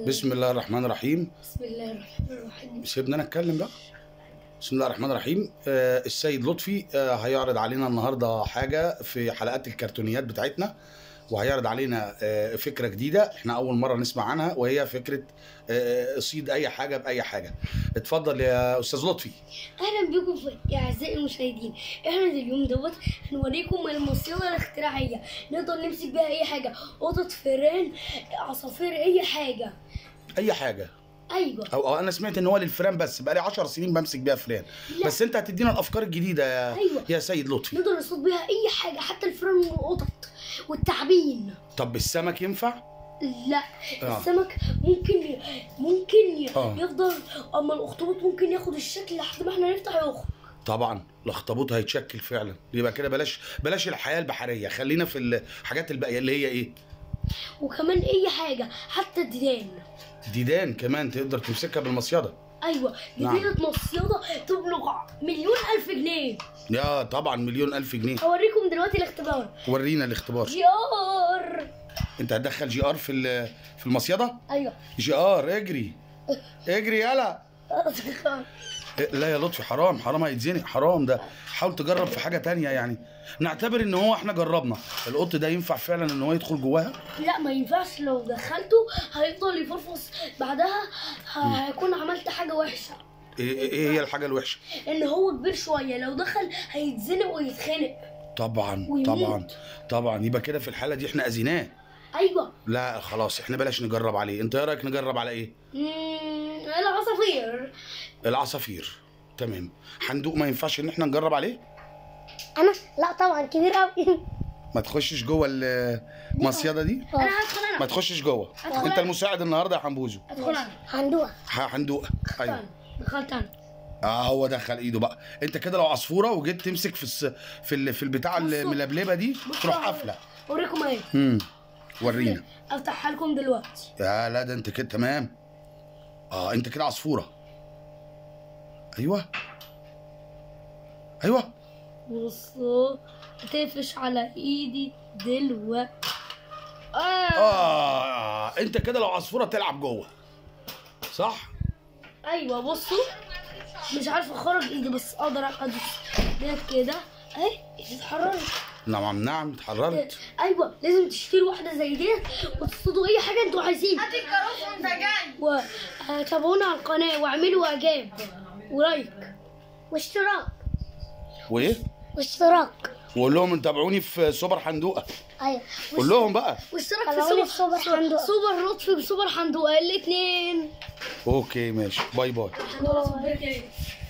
بسم الله الرحمن الرحيم بسم الله الرحمن الرحيم سيبنا انا اتكلم بقى بسم الله الرحمن الرحيم آه السيد لطفي آه هيعرض علينا النهارده حاجه في حلقات الكرتونيات بتاعتنا وهيعرض في آه فكره جديده احنا اول مره نسمع عنها وهي فكره آه صيد اي حاجه باي حاجه اتفضل يا استاذ لطفي اهلا بكم في يا اعزائي المشاهدين احنا اليوم دوت هنوريكم المصيده الاختراعيه نقدر نمسك بيها اي حاجه قطط فيران عصافير اي حاجه اي حاجه ايوه او, أو انا سمعت ان هو للفئران بس بقالي 10 سنين بمسك بيها فئران لا. بس انت هتدينا الافكار الجديده يا, أيوة. يا سيد لطفي نقدر نصطاد بيها اي حاجه حتى الفيران والقطط والتعابين طب السمك ينفع لا آه. السمك ممكن ممكن ي- آه. يفضل اما الاخطبوط ممكن ياخد الشكل لحد ما احنا نفتح يخرج طبعا الاخطبوط هيتشكل فعلا يبقى كده بلاش بلاش الحياه البحريه خلينا في الحاجات الباقيه اللي هي ايه وكمان اي حاجه حتى الديدان ديدان كمان تقدر تمسكها بالمصيده ايوه نعم. جزيرة مصيدة تبلغ مليون ألف جنيه يا طبعا مليون الف جنيه هوريكم دلوقتي الاختبار ورينا الاختبار جيار انت هتدخل جي ار في ال- في المصيده ايوه جي ار اجري اجري يلا إيه، لا يا لطفي حرام حرام هيتزنق حرام ده حاول تجرب في حاجه تانية يعني نعتبر ان هو احنا جربنا القط ده ينفع فعلا ان هو يدخل جواها لا ما ينفعش لو دخلته هيفضل يفرفص بعدها ه- هيكون عملت حاجة وحشة ايه إيه هي الحاجه الوحشه ان هو كبير شوية لو دخل هيتزنق ويتخنق طبعا ويموت. طبعا طبعا يبقى كده في الحاله دي احنا اذيناه ايوه لا خلاص احنا بلاش نجرب عليه انت ايه رايك نجرب على ايه مم، العصافير العصافير تمام حندوق ما ينفعش ان احنا نجرب عليه انا لا طبعا كبير قوي ما تخشش جوه المصيده دي انا هدخل ما انا تخشش جوه أدخل انت أنا. المساعد النهارده يا حنبوزو هدخل انا هندوق ح- حندوق ايوه دخلت انا اه هو دخل ايده بقى انت كده لو عصفوره وجيت تمسك في الس... في ال... في البتاع بصوا. الملبلبه دي بصوا تروح أهو. قافله اوريكم ايه امم ورينا افتحها لكم دلوقتي يا لا ده انت كده تمام اه انت كده عصفوره ايوه ايوه بصوا هتقفش على ايدي دلوقتي آه. اه انت كده لو عصفوره تلعب جوه صح ايوه بصوا مش عارفه اخرج ايدي بس اقدر ادوس ديت كده اهي ايدي اتحركت نعم نعم اتحررت ايوه لازم تشتروا واحده زي ديت وتصطادوا اي حاجه انتوا عايزينها هات الكاروت وانت جاي وتابعونا على القناه واعملوا اعجاب ولايك واشتراك وايه واشتراك وقول لهم تابعوني في سوبر حندوقه ايوه قول لهم بقى واشترك في تابعوني سوبر في سوبر حندوقة. سوبر لطفي بسوبر حندوقه الاثنين اوكي ماشي باي باي باي.